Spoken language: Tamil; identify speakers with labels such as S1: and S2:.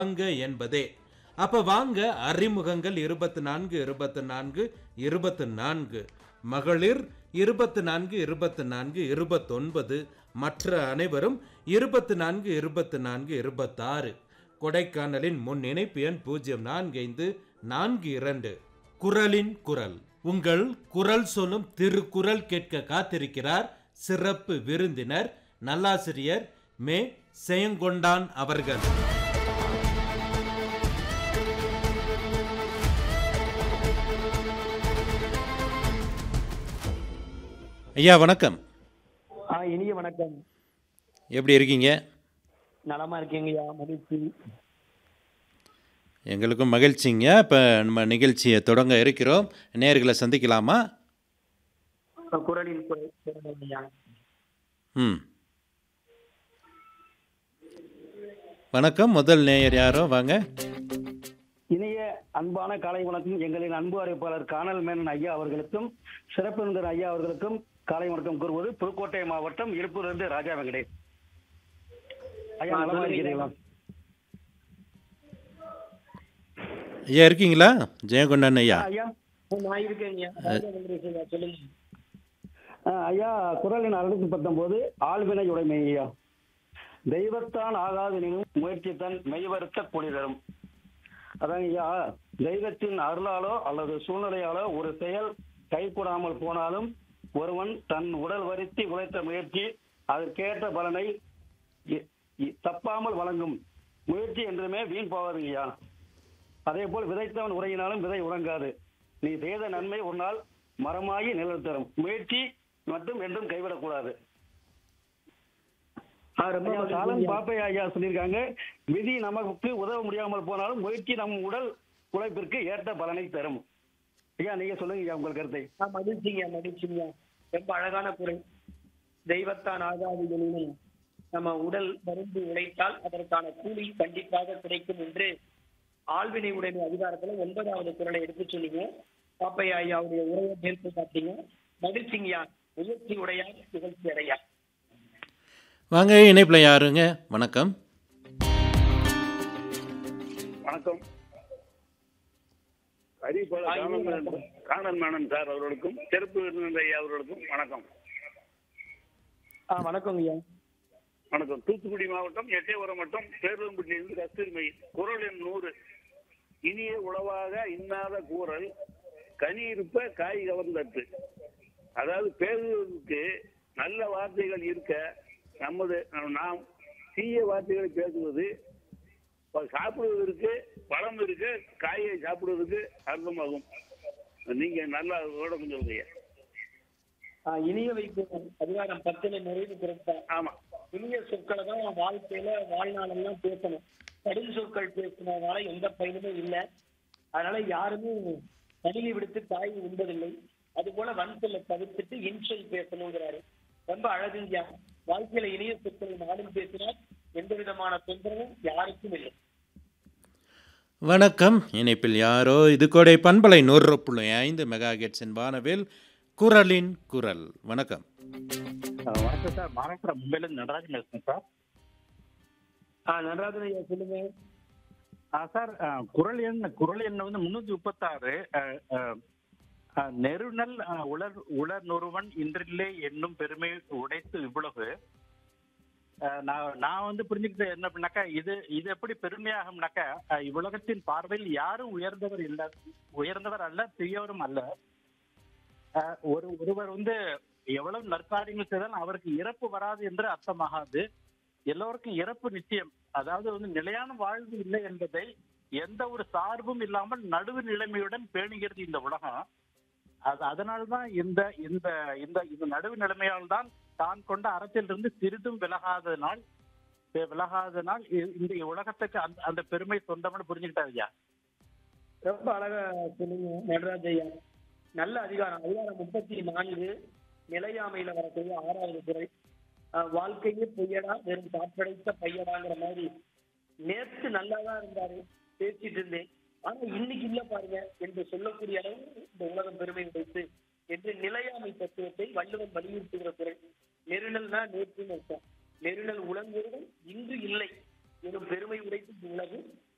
S1: வாங்க என்பதே அப்ப வாங்க அறிமுகங்கள் இருபத்தி நான்கு இருபத்தி நான்கு இருபத்தி நான்கு மகளிர் இருபத்தி நான்கு இருபத்தி நான்கு இருபத்தொன்பது மற்ற அனைவரும் இருபத்தி நான்கு இருபத்தி நான்கு இருபத்தாறு கொடைக்கானலின் முன் இணைப்பு எண் பூஜ்ஜியம் நான்கு ஐந்து நான்கு இரண்டு குரலின் குரல் உங்கள் குரல் சொல்லும் திருக்குறள் கேட்க காத்திருக்கிறார் சிறப்பு விருந்தினர் நல்லாசிரியர் மே செயங்கொண்டான் அவர்கள் ஐயா வணக்கம்
S2: ஆ இனிய வணக்கம்
S1: எப்படி இருக்கீங்க
S2: நலமா இருக்கீங்கய்யா மகிழ்ச்சி
S1: எங்களுக்கும் மகிழ்ச்சிங்க இப்போ நம்ம நிகழ்ச்சியை தொடங்க இருக்கிறோம் நேர்களை சந்திக்கலாமா
S2: குரலின் குரல் குரலையா
S1: ம் வணக்கம் முதல் நேயர் யாரோ வாங்க
S2: இனிய அன்பான காலை வணக்கம் எங்களின் அன்பு அறிவிப்பாளர் கானல் மேனன் ஐயா அவர்களுக்கும் சிறப்பு விருந்தினர் ஐயா அவர்களுக்கும் காலை வணக்கம் கூறுவது புதுக்கோட்டை மாவட்டம் இருப்பூரிலிருந்து ராஜா வெங்கடேஷ் ஐயா நலமா இருக்கிறீங்களா
S1: ஐயா இருக்கீங்களா ஜெயகொண்டான் ஐயா
S2: ஐயா நான் இருக்கேங்க சொல்லுங்க ஐயா குரலின் அறுநூத்தி பத்தொன்பது ஆழ்வினை உடைமை ஐயா தெய்வத்தான் ஆகாதெனினும் முயற்சி தன் மெய்வருத்த கொடி தரும் அதாங்க ஐயா தெய்வத்தின் அருளாலோ அல்லது சூழ்நிலையாலோ ஒரு செயல் கைகூடாமல் போனாலும் ஒருவன் தன் உடல் வருத்தி உழைத்த முயற்சி அதற்கேற்ற பலனை இ- இ- தப்பாமல் வழங்கும் முயற்சி என்றுமே வீண் போகாதுங்க ஐயா அதே போல் விதைத்தவன் உரையினாலும் விதை உறங்காது நீ செய்த நன்மை ஒரு நாள் மரமாகி நிழல் தரும் முயற்சி மட்டும் என்றும் கைவிடக்கூடாது ஐயா, காலம் பாப்பையா ஐயா சொல்லியிருக்காங்க விதி நமக்கு உதவ முடியாமல் போனாலும் முயற்சி நம் உடல் உழைப்பிற்கு ஏற்ற பலனை தரும் ஐயா நீங்க சொல்லுங்க ஐயா உங்கள் கருத்தை
S3: ஆ, மகிழ்ச்சிங்க மகிழ்ச்சிங்க ரொம்ப அழகான குரல் தெய்வத்தான் ஆகாது எனினும் நம்ம உடல் மருந்து உழைத்தால் அதற்கான கூலி கண்டிப்பாக கிடைக்கும் என்று ஆழ்வினை உடைமை அதிகாரத்துல ஒன்பதாவது குரலை எடுத்து சொன்னீங்க பாப்பையா ஐயாவுடைய உரையை சேர்த்து பார்த்தீங்க மகிழ்ச்சிங்கய்யா முயற்சி உடையார் நிகழ்ச்சி அடையா
S1: வாங்க இணைப்பில் யாருங்க வணக்கம்
S4: வணக்கம் அறிவிப்பாளர்
S3: ஆ, இனிய
S4: காணன்
S3: வணக்கம்.
S4: காணன் மேனன் சார் அவர்களுக்கும் சிறப்பு விருந்தினர் ஐயா அவர்களுக்கும் வணக்கம்
S3: ஆ வணக்கம் ஐயா
S4: வணக்கம் தூத்துக்குடி மாவட்டம் எட்டயபுரம் வட்டம் பேரும்பட்டியிலிருந்து கஸ்தூரிமை குரல் எண் நூறு இனிய உளவாக இன்னாத கூறல் கனி இருப்ப காய் கவர்ந்தட்டு அதாவது பேசுவதற்கு நல்ல வார்த்தைகள் இருக்க நமது நாம் தீய வார்த்தைகளை பேசுவது இப்ப சாப்பிடுவதற்கு பழம் இருக்கு காயை சாப்பிடுவதற்கு அர்த்தமாகும் நீங்க நல்லா அதோட கொஞ்சம் சொல்றீங்க
S3: ஆ, இனிய வைப்பு அதிகாரம் பத்துல நிறைவு கொடுத்தார்
S4: ஆமா
S3: இனிய சொற்களை தான் வாழ்க்கையில வாழ்நாளெல்லாம் பேசணும் கடும் சொற்கள் பேசினதால எந்த பயனுமே இல்லை அதனால யாருமே கணினி விடுத்து காய் உண்பதில்லை அது போல வன்சொல்லை தவிர்த்துட்டு இன்சொல் பேசணுங்கிறாரு ரொம்ப அழகுங்கயா வாழ்க்கையில இனிய சொற்களை நானும் பேசினால் எந்த விதமான தொந்தரவும் யாருக்கும் இல்லை
S1: வணக்கம் இணைப்பில் யாரோ இது கோடை பண்பலை நூறு புள்ளி ஐந்து மெகா ஹெட்ஸின் வானவில் குரலின் குரல் வணக்கம்
S5: வணக்கம் சார் மகாராஷ்டிரா மும்பைல இருந்து நடராஜன் பேசுறேன் சார்
S3: ஆஹ் நடராஜன் ஐயா சொல்லுங்க
S5: ஆ, சார் ஆ, குரல் எண் குரல் எண் வந்து முன்னூத்தி முப்பத்தாறு நெருநல் ஆ, உலர் உலர் நொருவன் இன்றில்லே என்னும் பெருமை உடைத்து இவ்வளவு ஆ, நான் நான் வந்து புரிஞ்சுக்கிட்டது என்ன அப்படின்னாக்கா இது இது எப்படி பெருமையாகும்னாக்கா ஆ, இவ்வுலகத்தின் பார்வையில் யாரும் உயர்ந்தவர் இல்ல உயர்ந்தவர் அல்ல பெரியவரும் அல்ல ஆ, ஒரு ஒருவர் வந்து எவ்வளவு நற்காரியங்கள் செய்தாலும் அவருக்கு இறப்பு வராது என்று அர்த்தமாகாது எல்லோருக்கும் இறப்பு நிச்சயம் அதாவது வந்து நிலையான வாழ்வு இல்லை என்பதை எந்த ஒரு சார்பும் இல்லாமல் நடுவு நிலைமையுடன் பேணுகிறது இந்த உலகம் அது அதனால்தான் இந்த இந்த இந்த இந்த நடுவு நிலைமையால் தான் தான் கொண்ட அறத்திலிருந்து சிறிதும் விலகாதனால் வி- விலகாதனால் இ- இந்த உலகத்துக்கு அந்த அந்த பெருமை சொந்தம்னு புரிஞ்சுக்கிட்டாரு ஐயா
S3: ரொம்ப அழகா சொல்லுங்க நடராஜ ஐயா நல்ல அதிகாரம் அதிகாரம் முப்பத்தி நான்கு நிலையாமையில வரக்கூடிய ஆறாவது குறை ஆஹ் வாழ்க்கையே பொய்யடா வெறும் காற்றடைத்த பையடாங்கிற மாதிரி நேற்று நல்லாதான் இருந்தாரு பேசிட்டு இருந்தேன் ஆனா இன்னைக்கு இல்ல பாருங்க என்று சொல்லக்கூடிய அளவு இந்த உலகம் பெருமை உடைத்து என்று நிலையாமை தத்துவத்தை வள்ளுவன் வலியுறுத்துகிற குறை நெருநல்னா நேற்றுன்னு அர்த்தம் நெருநல் உலங்குவதும் இன்று இல்லை எனும் பெருமை உடைத்து இந்த உலகு